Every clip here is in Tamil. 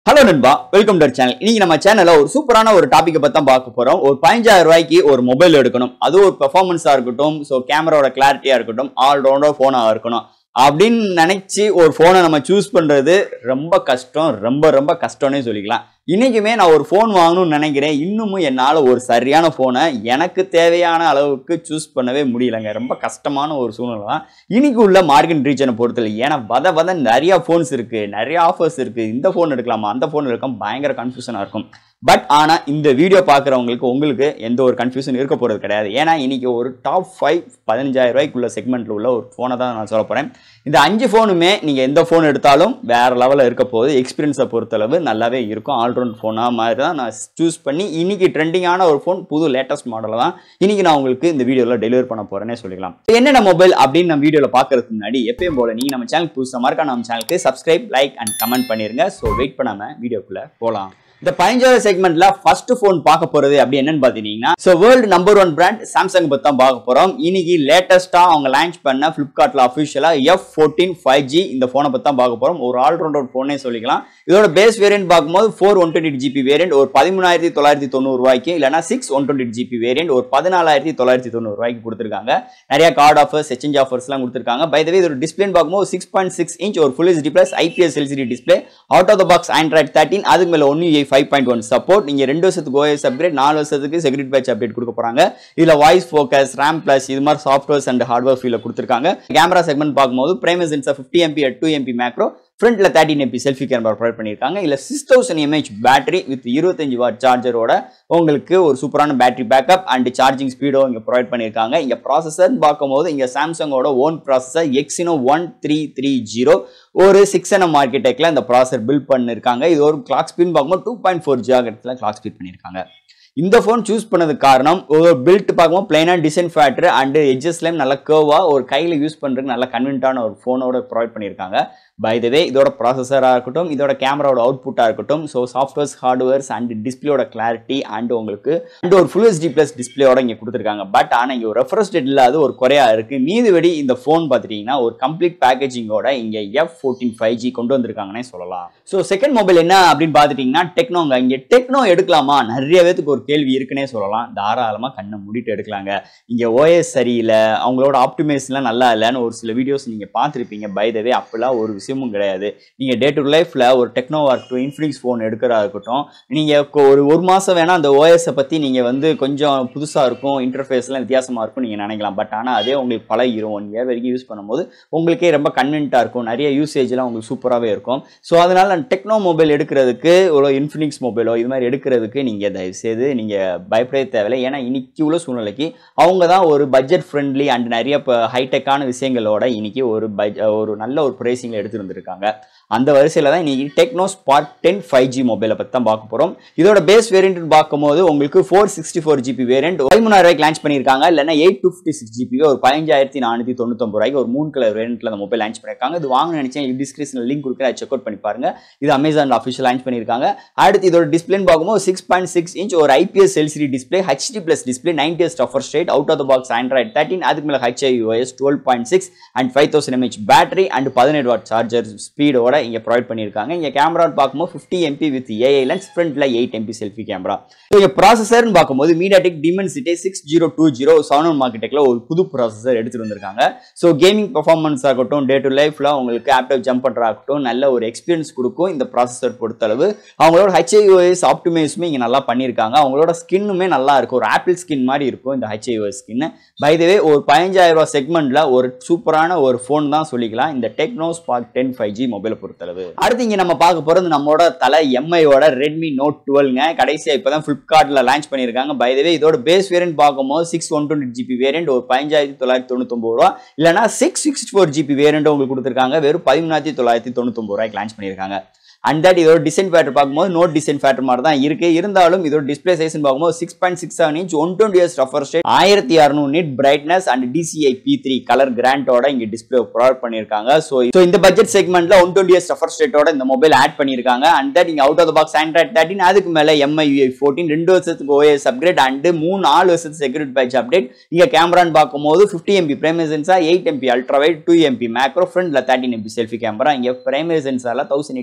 ஹலோ நண்பா வெல்கம் டு சேனல் இன்னைக்கு நம்ம சேனல்ல ஒரு சூப்பரான ஒரு டாபிக்கை பத்தி தான் பார்க்க போறோம் ஒரு பதினஞ்சாயிரம் ரூபாய்க்கு ஒரு மொபைல் எடுக்கணும் அது ஒரு பெர்ஃபார்மன்ஸா இருக்கட்டும் ஸோ கேமராவோட கிளாரிட்டியா இருக்கட்டும் ஆல் ரவுண்டர் போனா இருக்கணும் அப்படின்னு நினைச்சு ஒரு போனை நம்ம சூஸ் பண்றது ரொம்ப கஷ்டம் ரொம்ப ரொம்ப கஷ்டம்னே சொல்லிக்கலாம் இன்னைக்குமே நான் ஒரு ஃபோன் வாங்கணும்னு நினைக்கிறேன் இன்னமும் என்னால் ஒரு சரியான ஃபோனை எனக்கு தேவையான அளவுக்கு சூஸ் பண்ணவே முடியலங்க ரொம்ப கஷ்டமான ஒரு சூழ்நிலை தான் இன்னைக்கு உள்ள மார்க்கெட் ரீச்சனை பொறுத்தல ஏன்னா வத வத நிறைய ஃபோன்ஸ் இருக்கு நிறைய ஆஃபர்ஸ் இருக்கு இந்த ஃபோன் எடுக்கலாமா அந்த ஃபோன் எடுக்கலாம் பயங்கர கன்ஃபியூஷனாக இருக்கும் பட் ஆனால் இந்த வீடியோ பார்க்குறவங்களுக்கு உங்களுக்கு எந்த ஒரு கன்ஃபியூஷன் இருக்க போகிறது கிடையாது ஏன்னா இன்னைக்கு ஒரு டாப் ஃபைவ் பதினஞ்சாயிரம் ரூபாய்க்குள்ள செக்மெண்ட்டில் உள்ள ஒரு ஃபோனை தான் நான் சொல்ல போகிறேன் இந்த அஞ்சு ஃபோனுமே நீங்கள் எந்த ஃபோன் எடுத்தாலும் வேறு லெவலில் இருக்க போகுது எக்ஸ்பீரியன்ஸை பொறுத்தளவு நல்லாவே இருக்கும் ஆல்ரவுண்ட் ஃபோனாக மாதிரி தான் நான் சூஸ் பண்ணி இன்னைக்கு ட்ரெண்டிங்கான ஒரு ஃபோன் புது லேட்டஸ்ட் மாடலில் தான் இன்னைக்கு நான் உங்களுக்கு இந்த வீடியோவில் டெலிவர் பண்ண போகிறேனே சொல்லிக்கலாம் என்னென்ன மொபைல் அப்படின்னு நம்ம வீடியோவில் பார்க்கறதுக்கு முன்னாடி எப்பயும் போல நீங்கள் நம்ம சேனல் புதுசாக மறக்கா நம்ம சேனலுக்கு சப்ஸ்கிரைப் லைக் அண்ட் கமெண்ட் பண்ணிருங்க ஸோ வெயிட் பண்ணாமல் வீடியோக்குள்ளே போகலாம் இந்த பதினஞ்சாவது செக்மெண்ட்ல ஃபர்ஸ்ட் ஃபோன் பார்க்க போறது அப்படி என்னன்னு பாத்தீங்கன்னா so world number one brand Samsung பத்தி தான் பார்க்க போறோம் இன்னைக்கு லேட்டஸ்டா அவங்க லான்ச் பண்ண பிளிப்கார்ட்ல அஃபிஷியலா எஃப் ஃபோர்டீன் ஃபைவ் ஜி இந்த போனை பத்தி தான் பார்க்க போறோம் ஒரு ஆல்ரவுண்டர் போனே சொல்லிக்கலாம் இதோட பேஸ் வேரியன்ட் பார்க்கும்போது four one twenty GB variant ஒரு பதிமூணாயிரத்தி தொள்ளாயிரத்தி தொண்ணூறு ரூபாய்க்கு இல்லைனா six one twenty GB variant ஒரு பதினாலாயிரத்தி தொள்ளாயிரத்தி தொண்ணூறு ரூபாய்க்கு கொடுத்துருக்காங்க நிறைய கார்டு ஆஃபர்ஸ் எக்ஸ்சேஞ்ச் ஆஃபர்ஸ்லாம் கொடுத்துருக்காங்க பை த வே இதோட டிஸ்பிளேன்னு பார்க்கும்போது சிக்ஸ் பாயிண்ட் சிக்ஸ் இன்ச் ஒரு full HD plus IPS LCD display out of the box Android thirteen அதுக்கு மேலே one UI five point one support நீங்கள் ரெண்டு வருஷத்துக்கு ஓஎஸ் அப்கிரேட் நாலு வருஷத்துக்கு செக்யூரிட்டி பேட்ச் அப்டேட் கொடுக்க போகிறாங்க இதில் வாய்ஸ் ஃபோக்கஸ் ரேம் ப்ளஸ் இது மாதிரி சாஃப்ட்வேர்ஸ் அண்ட் ஹார்ட்வேர் ஃபீல்டில் கொடுத்துருக்காங்க கேமரா செக்மெண்ட் பார்க்கும்போது primary sensor fifty MP two MP macro ஃப்ரண்ட்ல thirteen MP selfie camera provide பண்ணியிருக்காங்க இல்லை six thousand mAh battery with இருபத்தஞ்சு வாட் சார்ஜரோட உங்களுக்கு ஒரு சூப்பரான பேட்டரி பேக்கப் அண்ட் சார்ஜிங் ஸ்பீடோ இங்கே ப்ரொவைட் பண்ணியிருக்காங்க இங்கே ப்ராசஸர் பார்க்கும்போது இங்கே சாம்சங்கோட own processor Exynos one three three zero ஒரு சிக்ஸ் என்எம் மார்க்கெட்டெக்கில் இந்த ப்ராசர் பில்ட் பண்ணியிருக்காங்க இது ஒரு கிளாக் ஸ்பீட் பார்க்கும்போது two point four ஜியாகத்தில் clock speed பண்ணியிருக்காங்க இந்த ஃபோன் சூஸ் பண்ணதுக்கு காரணம் ஒரு பில்ட் பார்க்கும்போது பிளைனாக டிசைன் ஃபேக்டர் அண்ட் எட்ஜஸ்லேயும் நல்ல கேர்வாக ஒரு கையில் யூஸ் பண்ணுறதுக்கு நல்ல கன்வீன்ட்டான ஒரு ஃபோனோட ப்ரொவைட் பண்ணியிருக்காங்க பை த வே இதோட ப்ராசஸராக இருக்கட்டும் இதோட கேமராவோட அவுட்புட்டாக இருக்கட்டும் ஸோ சாஃப்ட்வேர்ஸ் ஹார்ட்வேர்ஸ் அண்ட் டிஸ்பிளேயோட கிளாரிட்டி அண்ட் உங்களுக்கு அண்ட் ஒரு ஃபுல் ஹெச்டி ப்ளஸ் டிஸ்பிளேயோட இங்கே கொடுத்துருக்காங்க பட் ஆனால் இங்கே ஒரு ரெஃப்ரெஷ் டேட் இல்லாத ஒரு குறையா இருக்குது மீதுபடி இந்த ஃபோன் பார்த்துட்டிங்கன்னா ஒரு கம்ப்ளீட் பேக்கேஜிங்கோட இங்கே எஃப் ஃபோர்டீன் ஃபைவ் ஜி கொண்டு வந்திருக்காங்கன்னே சொல்லலாம் ஸோ செகண்ட் மொபைல் என்ன அப்படின்னு பார்த்துட்டிங்கன்னா டெக்னோங்க இங்கே டெக்னோ எடுக்கலாமா நிறைய பேத்துக்கு ஒரு கேள்வி இருக்குன்னே சொல்லலாம் தாராளமாக கண்ணை மூடிட்டு எடுக்கலாங்க இங்கே ஓஎஸ் சரியில்லை அவங்களோட ஆப்டிமைஸ்லாம் நல்லா இல்லைன்னு ஒரு சில வீடியோஸ் நீங்கள் பார்த்துருப்பீங்க பை த வே அப்பெல்லாம் ஒரு விஷயமும் கிடையாது நீங்கள் டே டு லைஃப்பில் ஒரு டெக்னோவாக இருக்கட்டும் இன்ஃபினிக்ஸ் ஃபோன் எடுக்கிறதா இருக்கட்டும் நீங்கள் ஒரு ஒரு மாதம் வேணால் அந்த ஓஎஸை பற்றி நீங்கள் வந்து கொஞ்சம் புதுசாக இருக்கும் இன்டர்ஃபேஸ்லாம் வித்தியாசமாக இருக்கும் நீங்கள் நினைக்கலாம் பட் ஆனால் அதே உங்களுக்கு பழகிரும் ஒன் இயர் வரைக்கும் யூஸ் பண்ணும்போது உங்களுக்கே ரொம்ப கன்வீனியாக இருக்கும் நிறைய யூசேஜ்லாம் உங்களுக்கு சூப்பராகவே இருக்கும் ஸோ அதனால் டெக்னோ மொபைல் எடுக்கிறதுக்கு ஒரு இன்ஃபினிக்ஸ் மொபைலோ இது மாதிரி எடுக்கிறதுக்கு நீங்கள் தயவுசெய்து நீங்கள் பயப்படவே தேவையில்லை ஏன்னா இன்னைக்கு உள்ள சூழ்நிலைக்கு அவங்க தான் ஒரு பட்ஜெட் ஃப்ரெண்ட்லி அண்ட் நிறைய இப்போ ஹைடெக்கான விஷயங்களோட இன்னைக்கு ஒரு பட்ஜ ஒரு நல்ல ஒரு ப்ரைஸிங்கில் எடுத்துட்டு வந்திருக்காங்க அந்த வரிசையில் தான் இன்னைக்கு Tecno Spark ten five G மொபைலை பற்றி தான் பார்க்க போகிறோம் இதோட பேஸ் வேரியன்ட் பார்க்கும்போது உங்களுக்கு four sixty four GB variant பதிமூணாயிரம் ரூபாய்க்கு லான்ச் பண்ணியிருக்காங்க இல்லைனா eight two fifty six GB ஒரு பதினஞ்சாயிரத்தி நானூற்றி தொண்ணூத்தொம்பது ரூபாய்க்கு ஒரு மூணு கலர் வேரியன்ட்டில் அந்த மொபைல் லான்ச் பண்ணியிருக்காங்க இது வாங்க நினைச்சேன் டிஸ்கிரிப்ஷனில் லிங்க் கொடுக்குற செக் அவுட் பண்ணி பாருங்க இது அமேசான் அஃபிஷியல் லான்ச் பண்ணியிருக்காங்க அடுத்து இதோட டிஸ்பிளேன்னு பார்க்கும்போது சிக்ஸ் பாயிண்ட் சிக்ஸ் இன்ச் ஒரு IPS LCD display HD plus display ninety S tougher state out of the box Android thirteen அதுக்கு மேலே HiOS twelve point six and five thousand mAh battery and பதினேழு வாட் சார்ஜர் ஸ்பீடோட இங்கே ப்ரொவைட் பண்ணியிருக்காங்க இங்கே கேமரா பார்க்கும்போது fifty MP with AI lens ஃப்ரண்ட்ல எயிட் எம்பி செல்ஃபி கேமரா இங்கே ப்ராசஸர்னு பார்க்கும்போது MediaTek Dimensity six zero two zero seven மார்க்கெட்டில் ஒரு புது ப்ராசஸர் எடுத்துட்டு வந்திருக்காங்க ஸோ கேமிங் பர்ஃபார்மன்ஸ் ஆகட்டும் டே டு லைஃப்ல உங்களுக்கு ஆப்டாப் ஜம்ப் பண்ணுறாகட்டும் நல்ல ஒரு எக்ஸ்பீரியன்ஸ் கொடுக்கும் இந்த ப்ராசஸர் பொறுத்தளவு அவங்களோட ஹெச்ஐஓஎஸ் ஆப்டிமைஸுமே இங்கே நல்லா பண்ணியிருக்காங்க அவங்களோட ஸ்கின்னுமே நல்லா இருக்கும் ஒரு ஆப்பிள் ஸ்கின் மாதிரி இருக்கும் இந்த ஹெச்ஐஓஎஸ் ஸ்கின் பை வே ஒரு பதினஞ்சாயிரம் ரூபா செக்மெண்ட்ல ஒரு சூப்பரான ஒரு ஃபோன் தான் சொல்லிக்கலாம் இந்த Tecno Spark ten five G மொபைலை பொறுத்தளவு அடுத்து இங்கே நம்ம பார்க்க போகிறது நம்மளோட தலை எம்ஐயோட ரெட்மி நோட் டுவெல்ங்க கடைசியாக இப்போ தான் ஃப்ளிப்கார்ட்டில் லான்ச் பண்ணியிருக்காங்க பை வே இதோட பேஸ் வேரியன்ட் பார்க்கும்போது six one twenty GB variant ஒரு பதினஞ்சாயிரத்தி தொள்ளாயிரத்தி தொண்ணூத்தொம்பது ரூபா இல்லைனா six sixty four GB variant உங்களுக்கு கொடுத்துருக்காங்க வெறும் பதிமூணாயிரத்தி தொள்ளாயிரத்தி தொண்ணூத்தொம்பது ரூபாய்க்கு லான்ச் பண்ணியிருக்காங்க அண்ட் தட் இதோட டிசைன் ஃபேக்டர் பார்க்கும்போது நோட் டிசைன் ஃபேக்டர் மாதிரி தான் இருக்கு இருந்தாலும் இதோட டிஸ்பிளே சைஸ் பார்க்கும்போது six point six seven inch one twenty hertz refresh rate ஆயிரத்தி அறுநூறு nit brightness and DCI P three colour கிராண்டோட இங்க டிஸ்பிளே ப்ரொவைட் பண்ணியிருக்காங்க ஸோ ஸோ இந்த பட்ஜெட் செக்மெண்ட்ல ஒன் டுவெண்ட்டி இயர்ஸ் ரஃபர் ஸ்டேட்டோட இந்த மொபைல் ஆட் பண்ணியிருக்காங்க அண்ட் தட் இங்க out of the box Android thirteen அதுக்கு மேலே எம்ஐ யூஐ ஃபோர்டீன் ரெண்டு வருஷத்துக்கு ஓஎஸ் அப்கிரேட் அண்ட் மூணு நாலு வருஷத்துக்கு செக்யூரிட்டி பேட்ச் அப்டேட் இங்க கேமரான்னு பார்க்கும்போது fifty MP primary sensor eight MP ultra wide two MP macro ஃப்ரண்ட்ல தேர்ட்டின் எம்பி செல்ஃபி கேமரா இங்க பிரைமரி சென்சார்ல thousand eighty thirty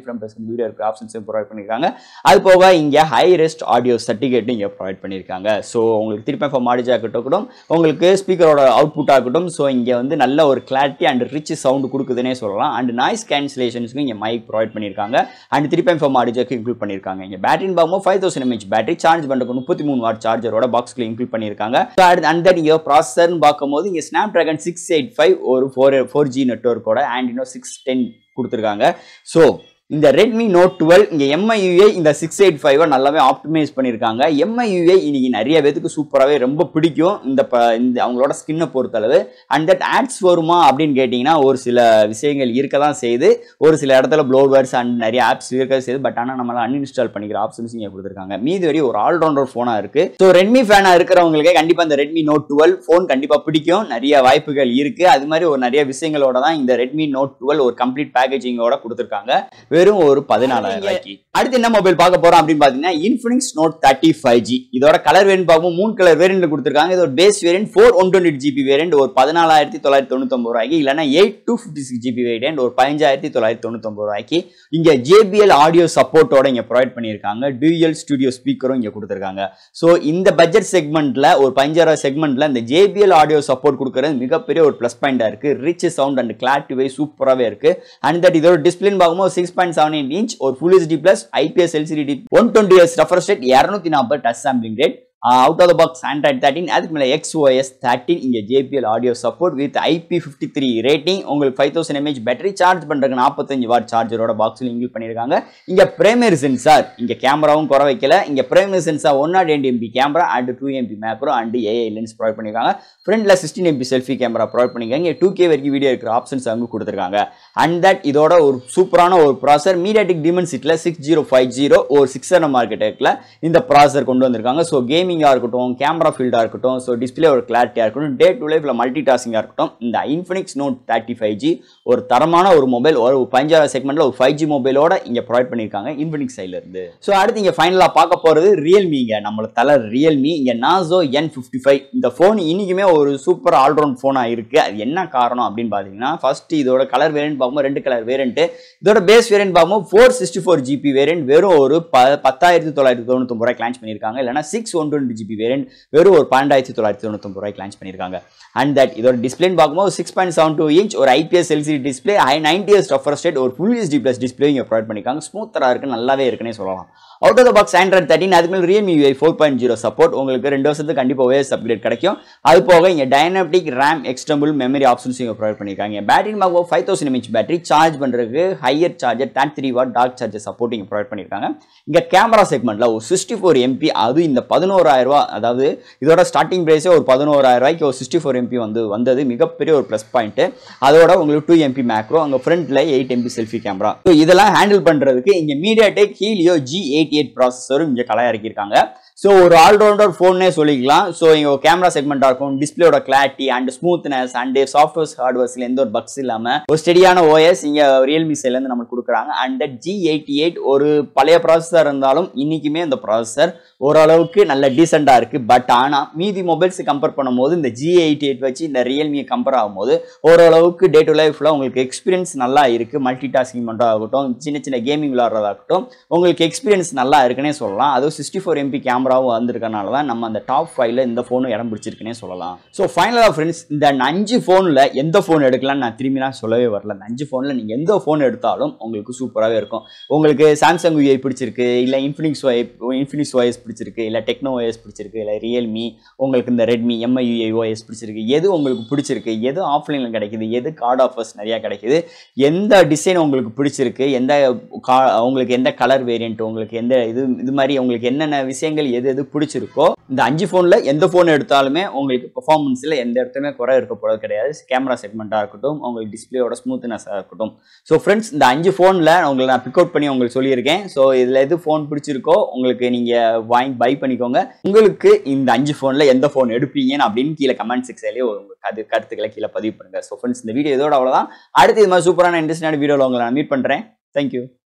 from plus video இருக்கிற ஆப்ஷன்ஸும் ப்ரொவைட் பண்ணியிருக்காங்க அது போக இங்கே ஹை ரெஸ்ட் ஆடியோ சர்டிஃபிகேட்டும் இங்கே ப்ரொவைட் பண்ணியிருக்காங்க ஸோ உங்களுக்கு திருப்பி ஃபார்ம் ஆடிஜா இருக்கட்டும் உங்களுக்கு ஸ்பீக்கரோட அவுட்புட் ஆகட்டும் ஸோ இங்கே வந்து நல்ல ஒரு கிளாரிட்டி அண்ட் ரிச் சவுண்டு கொடுக்குதுன்னே சொல்லலாம் அண்ட் நாய்ஸ் கேன்சலேஷன்ஸ்க்கு இங்கே மைக் ப்ரொவைட் பண்ணியிருக்காங்க அண்ட் திருப்பி ஃபார்ம் ஆடிஜாக்கு இன்க்ளூட் பண்ணியிருக்காங்க இங்கே பேட்டரின் பார்க்கும்போது five thousand mAh battery charge பண்ணுறதுக்கு முப்பத்தி மூணு வாட் சார்ஜரோட பாக்ஸ்ல இன்க்ளூட் பண்ணியிருக்காங்க ஸோ அடுத்து அண்ட் தட் இங்கே ப்ராசஸர்னு பார்க்கும்போது இங்கே Snapdragon six eight five ஒரு ஃபோர் ஃபோர் ஜி நெட்ஒர்க்கோட அண்ட் இன்னும் சிக்ஸ் டென் கொடுத்துருக்காங்க ஸோ இந்த ரெட்மி நோட் டுவெல் இங்கே எம்ஐயூஏ இந்த சிக்ஸ் எயிட் ஃபைவை நல்லாவே ஆப்டிமைஸ் பண்ணியிருக்காங்க எம்ஐயூஏ இன்னைக்கு நிறைய பேத்துக்கு சூப்பராகவே ரொம்ப பிடிக்கும் இந்த ப இந்த அவங்களோட ஸ்கின்னை பொறுத்தளவு அண்ட் தட் ஆட்ஸ் வருமா அப்படின்னு கேட்டிங்கன்னா ஒரு சில விஷயங்கள் இருக்க தான் செய்யுது ஒரு சில இடத்துல ப்ளோவர்ஸ் அண்ட் நிறைய ஆப்ஸ் இருக்க செய்யுது பட் ஆனால் நம்மளால் அன்இன்ஸ்டால் பண்ணிக்கிற ஆப்ஷன்ஸ் இங்கே கொடுத்துருக்காங்க மீதி வரை ஒரு ஆல்ரவுண்டர் ஃபோனாக இருக்குது ஸோ ரெட்மி ஃபேனாக இருக்கிறவங்களுக்கே கண்டிப்பாக இந்த ரெட்மி நோட் டுவெல் ஃபோன் கண்டிப்பாக பிடிக்கும் நிறைய வாய்ப்புகள் இருக்குது அது மாதிரி ஒரு நிறைய விஷயங்களோட தான் இந்த ரெட்மி நோட் டுவெல் ஒரு கம்ப்ளீட் பேக்கேஜிங்கோட கொடுத்துருக்காங்க வெறும் ஒரு பதினாலாயிரம் ரூபாய்க்கு அடுத்து என்ன மொபைல் பார்க்க போறோம் அப்படின்னு பாத்தீங்கன்னா Infinix Note thirty five G இதோட கலர் வேரியன்ட் பார்க்கும் மூணு கலர் வேரியன்ட்ல கொடுத்துருக்காங்க இதோட base variant four one twenty GB variant ஒரு பதினாலாயிரத்தி தொள்ளாயிரத்தி தொண்ணூத்தொம்பது ரூபாய்க்கு இல்லைனா eight two fifty six GB variant ஒரு பதினஞ்சாயிரத்தி தொள்ளாயிரத்தி தொண்ணூத்தொம்பது ரூபாய்க்கு இங்க ஜேபிஎல் ஆடியோ சப்போர்ட்டோட இங்க ப்ரொவைட் பண்ணியிருக்காங்க டியூஎல் ஸ்டுடியோ ஸ்பீக்கரும் இங்க கொடுத்துருக்காங்க ஸோ இந்த பட்ஜெட் செக்மெண்ட்ல ஒரு பதினஞ்சாயிரம் செக்மெண்ட்ல இந்த ஜேபிஎல் ஆடியோ சப்போர்ட் கொடுக்கறது மிகப்பெரிய ஒரு ப்ளஸ் பாயிண்டா இருக்கு ரிச் சவுண்ட் அண்ட் கிளாரிட்டி வை சூப்பராகவே இருக்கு அண்ட் தட் இதோட டிஸ்பிளின் பார்க்கும்போது six point seven eight inch ஒரு full HD plus IPS LCD one twenty S reference rate இரநூத்தி நாற்பது touch sampling rate out of the box Android thirteen அதுக்கு மேலே எக்ஸ் ஓஎஸ் தேர்ட்டின் இங்கே JBL audio support with IP fifty three rating உங்களுக்கு five thousand mAh battery charge பண்ணுறதுக்கு நாற்பத்தஞ்சு வாட் சார்ஜரோட பாக்ஸில் இன்க்ளூட் பண்ணியிருக்காங்க இங்கே பிரைமரி சென்சார் இங்கே கேமராவும் குறை வைக்கல இங்கே primary sensor one nought eight MP camera and two MP macro and AI lens provide பண்ணியிருக்காங்க ஃப்ரண்ட்டில் sixteen MP selfie camera provide பண்ணியிருக்காங்க இங்கே டூ கே வரைக்கும் வீடியோ இருக்கிற ஆப்ஷன்ஸ் அங்கே கொடுத்துருக்காங்க அண்ட் தட் இதோட ஒரு சூப்பரான ஒரு ப்ராசர் மீடியாட்டிக் டிமென்சிட்டியில் சிக்ஸ் ஜீரோ ஃபைவ் ஜீரோ ஒரு சிக்ஸ் ஹண்ட்ரட் மார்க்கெட்டில் இந்த ப்ராசர் கொண்டு வந்திருக்காங்க ஸோ கேமிங்காக இருக்கட்டும் கேமரா ஃபீல்டாக இருக்கட்டும் ஸோ டிஸ்பிளே ஒரு கிளாரிட்டியாக இருக்கட்டும் டே டு லைஃப்பில் மல்டி டாஸ்கிங்காக இருக்கட்டும் இந்த Infinix Note thirty five G ஒரு தரமான ஒரு மொபைல் ஒரு பஞ்சாயிரம் செக்மெண்ட்டில் ஒரு ஃபைவ் ஜி மொபைலோட இங்கே ப்ரொவைட் பண்ணியிருக்காங்க இன்ஃபினிக்ஸ் சைட்லேருந்து ஸோ அடுத்து இங்கே ஃபைனலாக பார்க்க போகிறது ரியல்மிங்க நம்மளோட தலை ரியல்மி இங்கே நாசோ என் ஃபிஃப்டி ஃபைவ் இந்த ஃபோன் இன்றைக்குமே ஒரு சூப்பர் ஆல்ரவுண்ட் ஃபோனாக இருக்குது அது என்ன காரணம் அப்படின்னு பார்த்தீங்கன்னா ஃபர்ஸ்ட் இதோட கலர் வேரியன்ட் பார்க்கும்போது ரெண்டு கலர் வேரியன்ட்டு இதோட பேஸ் வேரியன்ட் பார்க்கும்போது four sixty four GB variant வெறும் ஒரு ப பத்தாயிரத்தி தொள்ளாயிரத்தி தொண்ணூத்தொம்பது ரூபாய்க்கு லான்ச் பண்ணியிருக்காங்க இல்லைனா six one twenty GB variant வெறும் ஒரு பன்னெண்டாயிரத்தி தொள்ளாயிரத்தி தொண்ணூத்தொம்பது ரூபாய்க்கு லான்ச் பண்ணியிருக்காங்க அண்ட் தட் இதோட டிஸ்பிளேன்னு பார்க்கும்போது six point seven two inch ஒரு IPS LCD display high ninety hertz refresh rate ஒரு ஃபுல் ஹெச்டி ப்ளஸ் டிஸ்பிளே இங்கே ப்ரொவைட் பண்ணியிருக்காங்க ஸ்மூத்தராக இருக்கு நல்லாவே இருக்குன்னே சொல்லலாம் out of the box Android thirteen அதுக்கு மேலே Realme UI four point zero support உங்களுக்கு ரெண்டு வருஷத்துக்கு கண்டிப்பாக ஓஎஸ் அப்கிரேட் கிடைக்கும் அது போக இங்கே dynamic RAM extendable memory options இங்கே ப்ரொவைட் பண்ணியிருக்காங்க பேட்டரி பார்க்கும்போது five thousand mAh battery charge பண்ணுறதுக்கு higher charger third three watt dark charger support இங்கே ப்ரொவைட் பண்ணியிருக்காங்க இங்கே கேமரா செக்மெண்ட்டில் ஒரு சிக்ஸ்டி ஃபோர் எம்பி அது இந்த பதினோராயிரம் ரூபா அதாவது இதோட ஸ்டார்டிங் ப்ரைஸே ஒரு பதினோராயிரம் ரூபாய்க்கு ஒரு சிக்ஸ்டி ஃபோர் எம்பி வந்து வந்தது மிகப்பெரிய ஒரு ப்ளஸ் பாயிண்ட் அதோட உங்களுக்கு டூ எம்பி மேக்ரோ அங்கே ஃப்ரண்ட்டில் eight MP selfie camera so இதெல்லாம் ஹேண்டில் பண்ணுறதுக்கு இங்கே MediaTek Helio G eighty eight ப்ராசஸரும் இங்கே களை இறக்கியிருக்காங்க ஸோ ஒரு ஆல்ரவுண்டர் ஃபோன்னே சொல்லிக்கலாம் ஸோ இங்கே கேமரா செக்மெண்ட்டாக இருக்கும் டிஸ்பிளேயோட clarity and smoothness and softwares ஹார்ட்வேர்ஸில் எந்த ஒரு பக்ஸ் இல்லாமல் ஒரு ஸ்டெடியான ஓஎஸ் இங்கே ரியல்மி சைட்லேருந்து நம்மளுக்கு கொடுக்குறாங்க அண்ட் ஜி எயிட்டி எயிட் ஒரு பழைய ப்ராசஸர் இருந்தாலும் இன்றைக்குமே இந்த ப்ராசஸர் ஓரளவுக்கு நல்ல டீசெண்டாக இருக்குது பட் ஆனால் மீதி மொபைல்ஸ் கம்பேர் பண்ணும்போது இந்த ஜி எயிட்டி எயிட் வச்சு இந்த ரியல்மியை கம்பேர் ஆகும்போது ஓரளவுக்கு டே டு லைஃப்பில் உங்களுக்கு எக்ஸ்பீரியன்ஸ் நல்லா இருக்குது மல்டி டாஸ்கிங் பண்ணுறதாகட்டும் சின்ன சின்ன கேமிங் விளாட்றதாகட்டும் உங்களுக்கு எக்ஸ்பீரியன்ஸ் நல்லா இருக்குன்னே சொல்லலாம் அதுவும் சிக்ஸ்டி ஃபோர் எம்பி கேமராவும் வந்திருக்கனால தான் நம்ம அந்த டாப் ஃபைவ்ல இந்த ஃபோனும் இடம் பிடிச்சிருக்குன்னே சொல்லலாம் ஸோ ஃபைனலாக ஃப்ரெண்ட்ஸ் இந்த அஞ்சு ஃபோனில் எந்த ஃபோன் எடுக்கலாம்னு நான் திரும்பி நான் சொல்லவே வரல இந்த அஞ்சு ஃபோனில் நீங்கள் எந்த ஃபோன் எடுத்தாலும் உங்களுக்கு சூப்பராகவே இருக்கும் உங்களுக்கு சாம்சங் யூஐ பிடிச்சிருக்கு இல்லை இன்ஃபினிக்ஸ் ஒய் இன்ஃபினிக்ஸ் ஓஎஸ் பிடிச்சிருக்கு இல்லை டெக்னோ ஓஎஸ் பிடிச்சிருக்கு இல்லை ரியல்மி உங்களுக்கு இந்த ரெட்மி எம்ஐ யூஐ ஓஎஸ் பிடிச்சிருக்கு எது உங்களுக்கு பிடிச்சிருக்கு எது ஆஃப்லைனில் கிடைக்குது எது கார்டு ஆஃபர்ஸ் நிறையா கிடைக்குது எந்த டிசைன் உங்களுக்கு பிடிச்சிருக்கு எந்த கா உங்களுக்கு எந்த கலர் வேரியன்ட் உங்களுக்கு எந்த இது இது மாதிரி உங்களுக்கு என்னென்ன விஷயங்கள் எது எது பிடிச்சிருக்கோ இந்த அஞ்சு ஃபோனில் எந்த ஃபோன் எடுத்தாலுமே உங்களுக்கு பெர்ஃபார்மன்ஸில் எந்த இடத்துலையுமே குறை இருக்க போகிறது கிடையாது கேமரா செக்மெண்ட்டாக இருக்கட்டும் உங்களுக்கு டிஸ்பிளேயோட ஸ்மூத்னஸாக இருக்கட்டும் ஸோ ஃப்ரெண்ட்ஸ் இந்த அஞ்சு ஃபோனில் உங்களை நான் பிக் அவுட் பண்ணி உங்களுக்கு சொல்லியிருக்கேன் ஸோ இதில் எது ஃபோன் பிடிச்சிருக்கோ உங்களுக்கு நீங்கள் வாங்கி பை பண்ணிக்கோங்க உங்களுக்கு இந்த அஞ்சு ஃபோனில் எந்த ஃபோன் எடுப்பீங்கன்னு அப்படின்னு கீழே கமெண்ட் செக்ஷன்லேயே உங்களுக்கு அது கருத்துக்களை கீழே பதிவு பண்ணுங்கள் ஸோ ஃப்ரெண்ட்ஸ் இந்த வீடியோ இதோட அவ்வளோதான் அடுத்து இது மாதிரி சூப்பரான இன்ட்ரெஸ்டான வீடியோவில் உங்களை நான் மீட் பண்ணுறேன் தேங்க்யூ